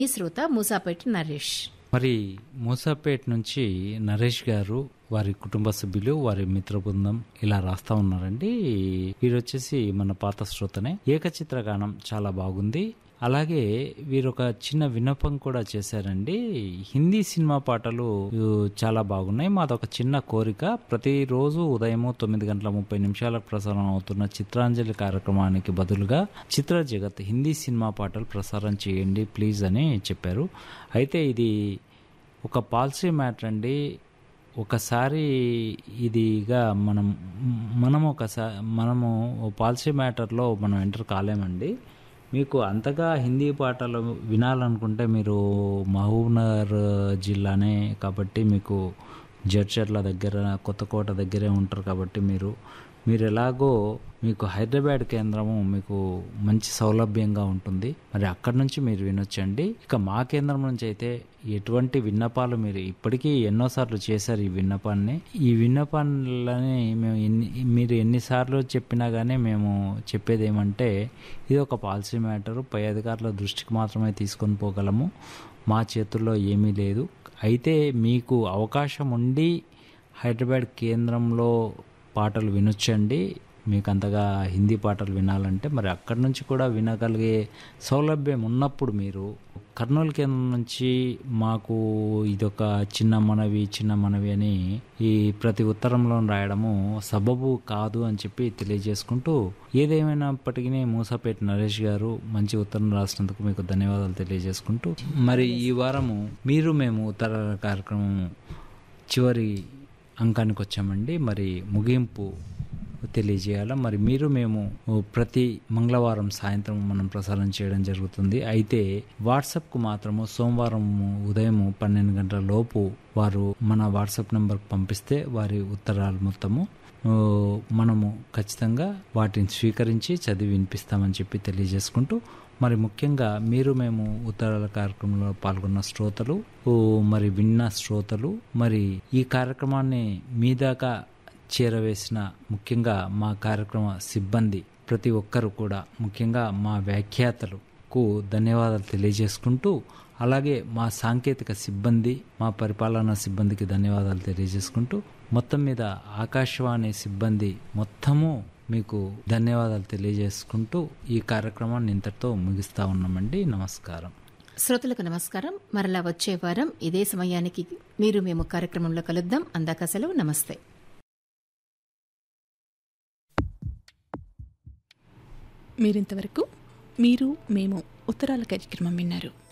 ఈ శ్రోత మూసాపేట నరేష్ మరి మూసాపేట్ నుంచి నరేష్ గారు వారి కుటుంబ సభ్యులు వారి మిత్ర బృందం ఇలా రాస్తా ఉన్నారండి వీరు వచ్చేసి మన పాత శ్రోతనే ఏకచిత్రగానం చాలా బాగుంది అలాగే వీరు ఒక చిన్న విన్నపం కూడా చేశారండి హిందీ సినిమా పాటలు ఉ, చాలా బాగున్నాయి మాదొక చిన్న కోరిక ప్రతిరోజు ఉదయం తొమ్మిది గంటల ముప్పై నిమిషాలకు ప్రసారం అవుతున్న చిత్రాంజలి కార్యక్రమానికి బదులుగా చిత్ర జగత్ హిందీ సినిమా పాటలు ప్రసారం చేయండి ప్లీజ్ అని చెప్పారు అయితే ఇది ఒక పాలసీ మ్యాటర్ అండి ఒకసారి ఇదిగా మనం మనం ఒకసారి మనము పాలసీ మ్యాటర్లో మనం ఎంటర్ కాలేమండి మీకు అంతగా హిందీ పాటలు వినాలనుకుంటే మీరు మహబూబ్నగర్ జిల్లానే కాబట్టి మీకు జడ్చర్ల దగ్గర కొత్తకోట దగ్గరే ఉంటారు కాబట్టి మీరు మీరు ఎలాగో మీకు హైదరాబాద్ కేంద్రము మీకు మంచి సౌలభ్యంగా ఉంటుంది మరి అక్కడి నుంచి మీరు వినొచ్చండి ఇక మా కేంద్రం నుంచి అయితే ఎటువంటి విన్నపాలు మీరు ఇప్పటికీ ఎన్నోసార్లు చేశారు ఈ విన్నపాన్ని ఈ విన్నపాలని మేము ఎన్ని మీరు ఎన్నిసార్లు చెప్పినా కానీ మేము చెప్పేది ఏమంటే ఇది ఒక పాలసీ మ్యాటర్ పై అధికారుల దృష్టికి మాత్రమే తీసుకొని పోగలము మా చేతుల్లో ఏమీ లేదు అయితే మీకు అవకాశం ఉండి హైదరాబాద్ కేంద్రంలో పాటలు వినొచ్చండి మీకు అంతగా హిందీ పాటలు వినాలంటే మరి అక్కడి నుంచి కూడా వినగలిగే సౌలభ్యం ఉన్నప్పుడు మీరు కర్నూలు కేంద్రం నుంచి మాకు ఇదొక చిన్న మనవి చిన్న మనవి అని ఈ ప్రతి ఉత్తరంలో రాయడము సబబు కాదు అని చెప్పి తెలియజేసుకుంటూ ఏదేమైనప్పటికీ మూసాపేట నరేష్ గారు మంచి ఉత్తరం రాసినందుకు మీకు ధన్యవాదాలు తెలియజేసుకుంటూ మరి ఈ వారము మీరు మేము ఉత్తరాల కార్యక్రమం చివరి అంకానికి వచ్చామండి మరి ముగింపు తెలియజేయాలా మరి మీరు మేము ప్రతి మంగళవారం సాయంత్రం మనం ప్రసారం చేయడం జరుగుతుంది అయితే వాట్సాప్కు మాత్రము సోమవారం ఉదయం పన్నెండు గంటల లోపు వారు మన వాట్సాప్ నెంబర్కి పంపిస్తే వారి ఉత్తరాలు మొత్తము ఆ, మనము ఖచ్చితంగా వాటిని స్వీకరించి చదివి వినిపిస్తామని చెప్పి తెలియజేసుకుంటూ మరి ముఖ్యంగా మీరు మేము ఉత్తరాల కార్యక్రమంలో పాల్గొన్న శ్రోతలు ఓ, మరి విన్న శ్రోతలు మరి ఈ కార్యక్రమాన్ని మీ దాకా చేరవేసిన ముఖ్యంగా మా కార్యక్రమ సిబ్బంది ప్రతి ఒక్కరు కూడా ముఖ్యంగా మా వ్యాఖ్యాతలకు ధన్యవాదాలు తెలియజేసుకుంటూ అలాగే మా సాంకేతిక సిబ్బంది మా పరిపాలనా సిబ్బందికి ధన్యవాదాలు తెలియజేసుకుంటూ మొత్తం మీద ఆకాశవాణి సిబ్బంది మొత్తము మీకు ధన్యవాదాలు తెలియజేసుకుంటూ ఈ కార్యక్రమాన్ని ఇంతటితో ముగిస్తా ఉన్నామండి నమస్కారం శ్రోతలకు నమస్కారం మరలా వచ్చే వారం ఇదే సమయానికి మీరు మేము కార్యక్రమంలో కలుద్దాం అందాక సెలవు నమస్తే మీరింతవరకు మీరు మేము ఉత్తరాల కార్యక్రమం విన్నారు